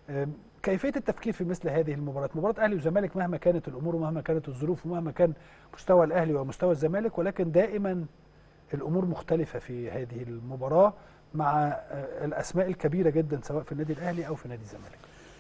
آم، كيفيه التفكير في مثل هذه المباريات مباراه اهلي وزمالك مهما كانت الامور ومهما كانت الظروف ومهما كان مستوى الاهلي ومستوى الزمالك ولكن دائما الامور مختلفه في هذه المباراه مع آه، الاسماء الكبيره جدا سواء في النادي الاهلي او في نادي الزمالك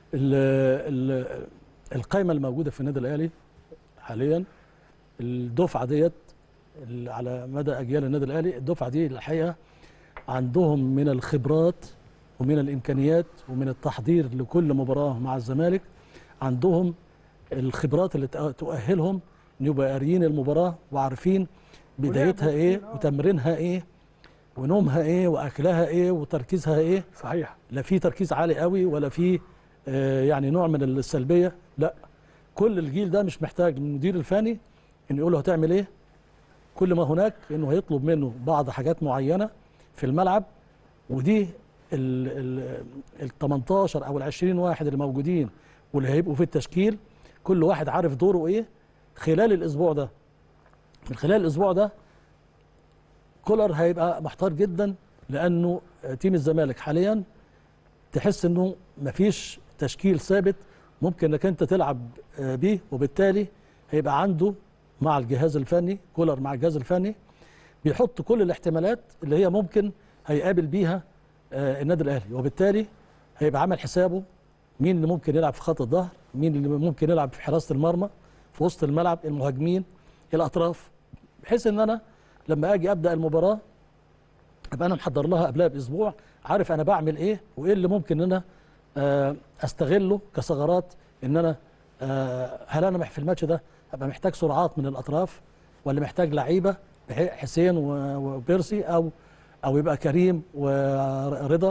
ال- ال- القائمه الموجوده في النادي الاهلي حاليا الدفعه ديت ال- على مدى اجيال النادي الاهلي الدفعه دي الحقيقه عندهم من الخبرات ومن الامكانيات ومن التحضير لكل مباراه مع الزمالك عندهم الخبرات اللي تأ- تؤهلهم ان يبقى قاريين المباراه وعارفين بدايتها ايه آه. وتمرينها ايه ونومها ايه واكلها ايه وتركيزها ايه صحيح لا في تركيز عالي قوي ولا في آه، يعني نوع من السلبيه لا كل الجيل ده مش محتاج من المدير الفني انه يقول له هتعمل ايه كل ما هناك انه هيطلب منه بعض حاجات معينه في الملعب ودي ال ال ال 18 او ال 20 واحد اللي موجودين واللي هيبقوا في التشكيل كل واحد عارف دوره ايه خلال الاسبوع ده من خلال الاسبوع ده كولر هيبقى محتار جدا لانه تيم الزمالك حاليا تحس انه مفيش تشكيل ثابت ممكن انك انت تلعب آه، بيه وبالتالي هيبقى عنده مع الجهاز الفني كولر مع الجهاز الفني بيحط كل الاحتمالات اللي هي ممكن هيقابل بيها آه، النادي الاهلي وبالتالي هيبقى عامل حسابه مين اللي ممكن يلعب في خط الظهر مين اللي ممكن يلعب في حراسه المرمى في وسط الملعب المهاجمين الاطراف بحيث ان انا لما اجي ابدا المباراه ابقى انا محضر لها قبلها باسبوع عارف انا بعمل ايه وايه اللي ممكن ان انا آه، استغله كثغرات ان انا آه، هل انا في الماتش ده ابقى محتاج سرعات من الاطراف ولا محتاج لعيبه بحي- حسين و- وبيرسي او او يبقى كريم ورضا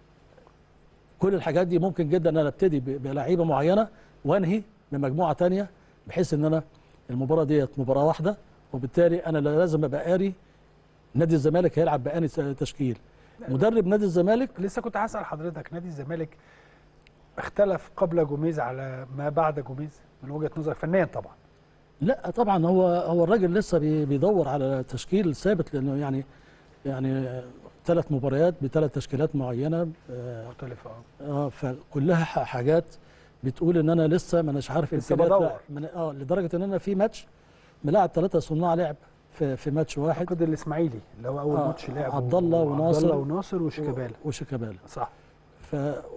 كل الحاجات دي ممكن جدا ان انا ابتدي ب- بلعيبه معينه وانهي بمجموعه تانية بحيث ان انا المباراه ديت مباراه واحده وبالتالي انا لازم ابقى قاري نادي الزمالك هيلعب بأني تشكيل مدرب نادي الزمالك لسه كنت هسال حضرتك نادي الزمالك اختلف قبل جوميز على ما بعد جوميز من وجهه نظرك فنيا طبعا لا طبعا هو هو الراجل لسه بي- بيدور على تشكيل ثابت لانه يعني يعني ثلاث مباريات بثلاث تشكيلات معينه آه، مختلفه اه اه فكلها ح- حاجات بتقول ان انا لسه ما اناش عارف لسه إمكانيات بدور. لا- من اه لدرجه ان انا في ماتش ملاعب ثلاثه صناع لعب في, في ماتش واحد اعتقد الاسماعيلي اللي هو اول آه، ماتش لعبه عبد الله عبد وناصر الله وناصر وشيكابالا وشيكابالا صح ف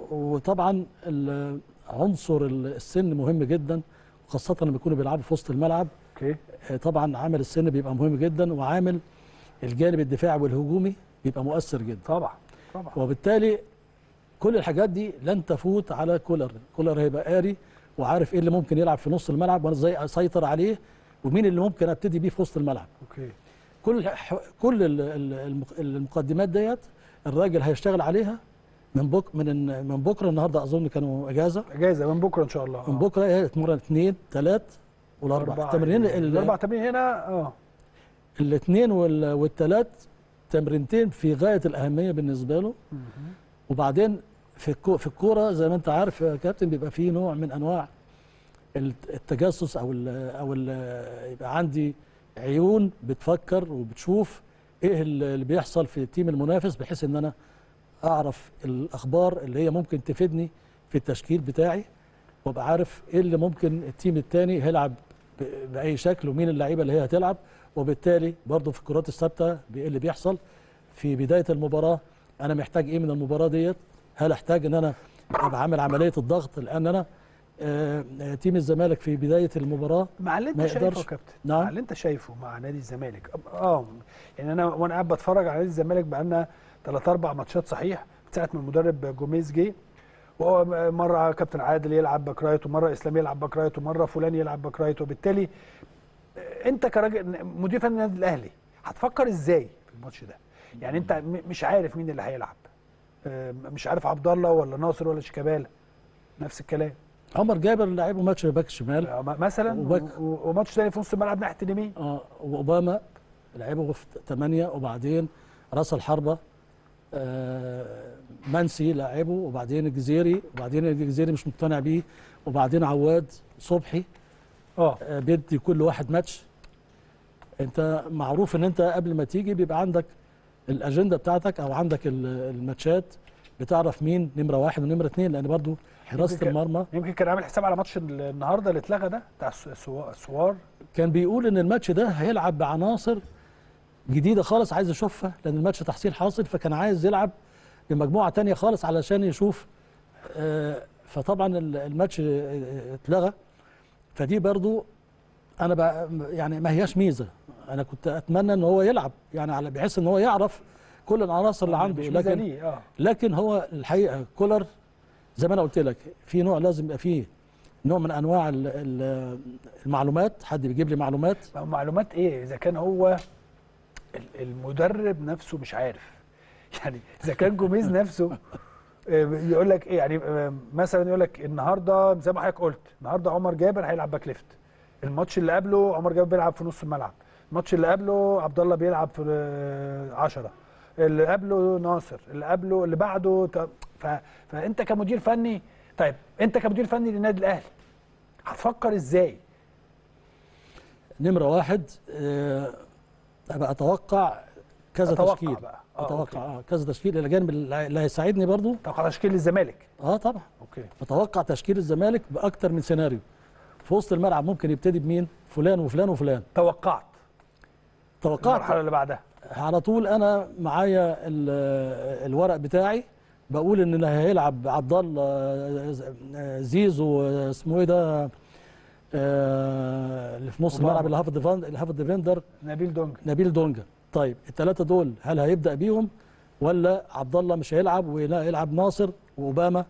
وطبعا ال- عنصر السن مهم جدا خاصه لما بيكونوا بيلعبوا في وسط الملعب اوكي آه، طبعا عامل السن بيبقى مهم جدا وعامل الجانب الدفاعي والهجومي بيبقى مؤثر جدا طبعا طبعا وبالتالي كل الحاجات دي لن تفوت على كولر كولر هيبقى قاري وعارف ايه اللي ممكن يلعب في نص الملعب وانا ازاي اسيطر عليه ومين اللي ممكن ابتدي بيه في وسط الملعب اوكي كل ح- كل ال- ال- المق- المقدمات ديت الراجل هيشتغل عليها من بك من ال- من بكره النهارده اظن كانوا اجازه اجازه من بكره ان شاء الله من آه. بكره يتمرن اثنين ثلاث والاربع أربعة. التمرين الاربع تمرين هنا اه الاثنين والثلاث تمرينتين في غايه الاهميه بالنسبه له مهم. وبعدين في الكو في الكوره زي ما انت عارف يا كابتن بيبقى فيه نوع من انواع الت- التجسس او ال او ال يبقى عندي عيون بتفكر وبتشوف ايه ال- اللي بيحصل في التيم المنافس بحيث ان انا اعرف الاخبار اللي هي ممكن تفيدني في التشكيل بتاعي وابقى عارف ايه اللي ممكن التيم الثاني هيلعب ب- باي شكل ومين اللعيبه اللي هي هتلعب وبالتالي برضه في الكرات الثابته ايه اللي بيحصل في بدايه المباراه انا محتاج ايه من المباراه ديت هل احتاج ان انا ابقى عامل عمليه الضغط لان انا آه، آه، تيم الزمالك في بدايه المباراه مع اللي انت ما شايفه يا يقدرش. كابتن نعم. مع اللي انت شايفه مع نادي الزمالك أب- اه يعني انا وانا قاعد بتفرج على نادي الزمالك بقالنا ثلاث اربع ماتشات صحيح من ساعه ما المدرب جوميز جه وهو م- مره كابتن عادل يلعب باك رايت ومره اسلام يلعب باك رايت ومره فلان يلعب باك رايت وبالتالي آه، انت كراجل مدير فني النادي الاهلي هتفكر ازاي في الماتش ده؟ يعني انت م- مش عارف مين اللي هيلعب آه، مش عارف عبد الله ولا ناصر ولا شيكابالا نفس الكلام عمر جابر لعبه ماتش باك شمال آه، م- مثلا وباك- و- و- وماتش تاني في نص الملعب ناحيه اليمين اه واوباما لعبه في ثمانية وبعدين راس الحربة آه منسي لعبه وبعدين الجزيري وبعدين الجزيري مش مقتنع بيه وبعدين عواد صبحي اه آه بيدي كل واحد ماتش انت معروف ان انت قبل ما تيجي بيبقى عندك الاجنده بتاعتك او عندك ال- الماتشات بتعرف مين نمره واحد ونمره اثنين لان برضو حراسه يمكن- المرمى يمكن كان عامل حساب على ماتش ال- النهارده اللي اتلغى ده بتاع الس- السوا- السوار كان بيقول ان الماتش ده هيلعب بعناصر جديده خالص عايز يشوفها لان الماتش تحصيل حاصل فكان عايز يلعب بمجموعه تانية خالص علشان يشوف آه، فطبعا ال- الماتش آه، اتلغى فدي برضو انا بقى يعني ما هياش ميزه انا كنت اتمنى ان هو يلعب يعني على بحيث ان هو يعرف كل العناصر اللي عنده مش ميزة لكن ليه اه لكن هو الحقيقه كولر زي ما انا قلت لك في نوع لازم يبقى فيه نوع من انواع ال- ال- المعلومات حد بيجيب لي معلومات ما هو معلومات ايه اذا كان هو ال- المدرب نفسه مش عارف يعني اذا كان جوميز نفسه آه، يقول لك ايه يعني آه، مثلا يقول لك النهارده زي ما حضرتك قلت النهارده عمر جابر هيلعب باك ليفت الماتش اللي قبله عمر جابر بيلعب في نص الملعب الماتش اللي قبله عبد الله بيلعب في 10 اللي قبله ناصر اللي قبله اللي بعده ت- ف... فانت كمدير فني طيب انت كمدير فني للنادي الاهلي هتفكر ازاي نمره واحد آه، ابقى اتوقع كذا أتوقع تشكيل بقى. آه، اتوقع اه كذا تشكيل الى جانب اللي اللي هيساعدني برضو توقع تشكيل الزمالك اه طبعا اوكي اتوقع تشكيل الزمالك باكتر من سيناريو في وسط الملعب ممكن يبتدي بمين فلان وفلان وفلان توقعت المرحله توقعت اللي بعدها على طول انا معايا ال- الورق بتاعي بقول ان اللي هيلعب عبد الله آه، زيزو آه، اسمه ايه ده آه، اللي في نص أوباما. الملعب اللي حافظ ديفان- اللي حافظ ديفندر نبيل دونج نبيل دونجا طيب الثلاثه دول هل هيبدا بيهم ولا عبد الله مش هيلعب ويلعب ناصر واوباما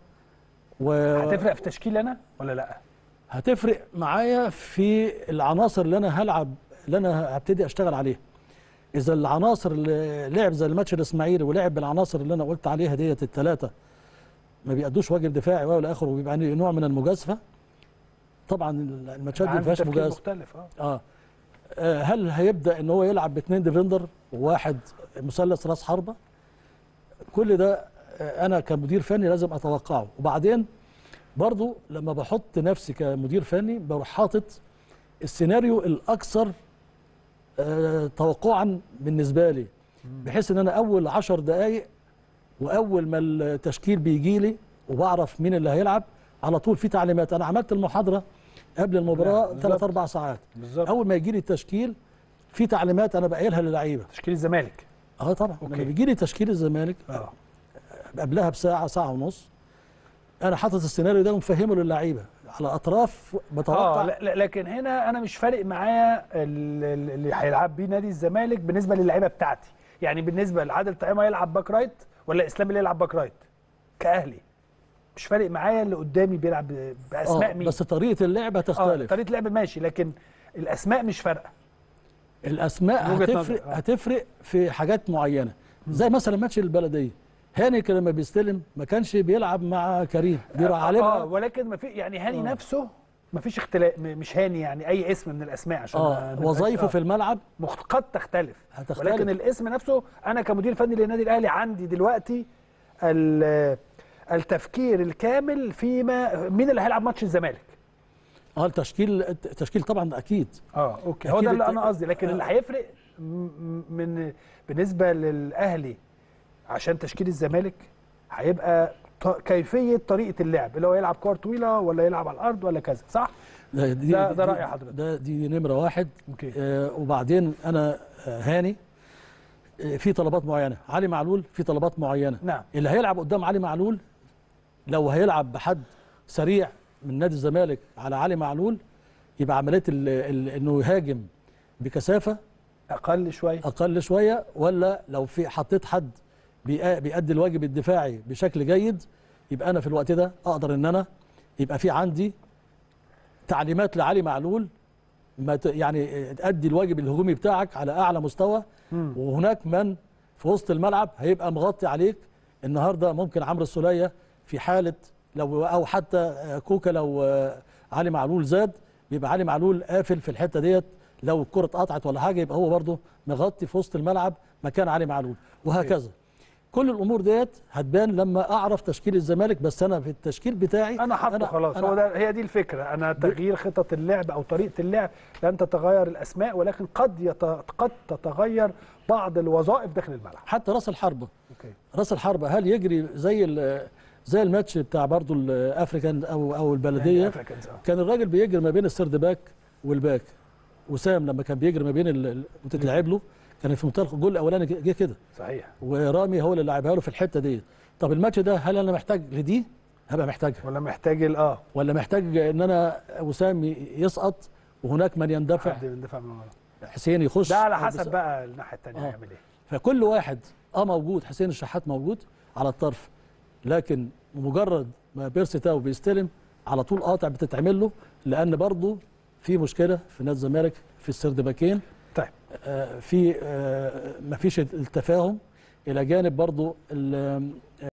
هتفرق في تشكيل انا ولا لا وهتفرق معايا في العناصر اللي انا هلعب اللي انا هبتدي اشتغل عليها اذا العناصر اللي لعب زي الماتش الاسماعيلي ولعب بالعناصر اللي انا قلت عليها ديت الثلاثه ما بيأدوش واجب دفاعي ولا اخره وبيبقى نوع من المجازفه طبعا الماتشات دي ما عندي فيهاش تفكير مجازفه مختلف اه اه آه، هل هيبدا ان هو يلعب باثنين ديفندر وواحد مثلث راس حربه كل ده آه، انا كمدير فني لازم اتوقعه وبعدين برضو لما بحط نفسي كمدير فني بروح حاطط السيناريو الاكثر آه، توقعا بالنسبه لي بحيث ان انا اول عشر دقائق واول ما التشكيل بيجي لي وبعرف مين اللي هيلعب على طول في تعليمات انا عملت المحاضره قبل المباراه بالظبط. ثلاث اربع ساعات بالظبط اول ما يجي لي التشكيل في تعليمات انا بقايلها للعيبه تشكيل الزمالك اه طبعا أوكي. لما بيجي لي تشكيل الزمالك اه قبلها بساعه ساعه ونص انا حاطط السيناريو ده ومفهمه للعيبه على اطراف بتوقع اه لا لا- لكن هنا انا مش فارق معايا ال- ال- اللي هيلعب بيه نادي الزمالك بالنسبه للعيبه بتاعتي يعني بالنسبه لعادل طعيمه يلعب باك رايت ولا اسلام اللي يلعب باك رايت كاهلي مش فارق معايا اللي قدامي بيلعب ب- باسماء آه مين بس طريقه اللعب اه هتختلف طريقه لعب ماشي لكن الاسماء مش فارقه الاسماء من وجهة هتفرق نظرك، آه. هتفرق في حاجات معينه زي مثلا ماتش البلديه هاني كان لما بيستلم ما كانش بيلعب مع كريم بيروح اه علينا ولكن ما في يعني هاني آه. نفسه ما فيش اختلاف م- مش هاني يعني اي اسم من الاسماء عشان ما اه نبقاش- وظايفه آه. في الملعب مخ- قد تختلف هتختلف. ولكن الاسم نفسه انا كمدير فني للنادي الاهلي عندي دلوقتي ال- التفكير الكامل فيما مين اللي هيلعب ماتش الزمالك اه التشكيل التشكيل طبعا اكيد اه اوكي هو أكيد ده اللي الت- انا قصدي لكن اللي هيفرق م- م- من بالنسبه للاهلي عشان تشكيل الزمالك هيبقى ط- كيفيه طريقه اللعب اللي هو يلعب كور طويله ولا يلعب على الارض ولا كذا صح ده دي ده- ده دي- رأي حضرتك. ده دي نمره واحد اوكي آه وبعدين انا آه هاني آه في طلبات معينه علي معلول في طلبات معينه نعم اللي هيلعب قدام علي معلول لو هيلعب بحد سريع من نادي الزمالك على علي معلول يبقى عمليه ال- ال- انه يهاجم بكثافه اقل شويه اقل شويه ولا لو في حطيت حد بيأ- بيأدي الواجب الدفاعي بشكل جيد يبقى انا في الوقت ده اقدر ان انا يبقى في عندي تعليمات لعلي معلول ما ت- يعني تأدي الواجب الهجومي بتاعك على اعلى مستوى مم. وهناك من في وسط الملعب هيبقى مغطي عليك النهارده ممكن عمرو السوليه في حاله لو او حتى آه، كوكا لو آه، علي معلول زاد بيبقى علي معلول قافل في الحته ديت لو الكره اتقطعت ولا حاجه يبقى هو برده مغطي في وسط الملعب مكان علي معلول وهكذا كل الامور ديت هتبان لما اعرف تشكيل الزمالك بس انا في التشكيل بتاعي انا حاطه خلاص أنا هو ده هي دي الفكره انا تغيير خطط اللعب او طريقه اللعب لن تتغير الاسماء ولكن قد يت... قد تتغير بعض الوظائف داخل الملعب حتى راس الحربه اوكي راس الحربة هل يجري زي ال- زي الماتش بتاع برضو الافريكان او او البلديه يعني أفريكانز، آه. كان الراجل بيجري ما بين السرد باك والباك وسام لما كان بيجري ما بين ال- ال- وتتلعب له كان في منطقه الجول الاولاني جه كده صحيح ورامي هو اللي لعبها له في الحته دي طب الماتش ده هل انا محتاج لدي هبقى محتاجها ولا محتاج ال- اه ولا محتاج ان انا وسام ي- يسقط وهناك من يندفع حد بيندفع من ورا حسين يخش ده على بس- حسب بقى الناحيه الثانيه آه. هيعمل ايه فكل واحد اه موجود حسين الشحات موجود على الطرف لكن مجرد ما بيرسي تاو بيستلم على طول قاطع بتتعمل له لان برضه في مشكله في نادي الزمالك في السرد باكين طيب آه في آه مفيش التفاهم الى جانب برضه ال-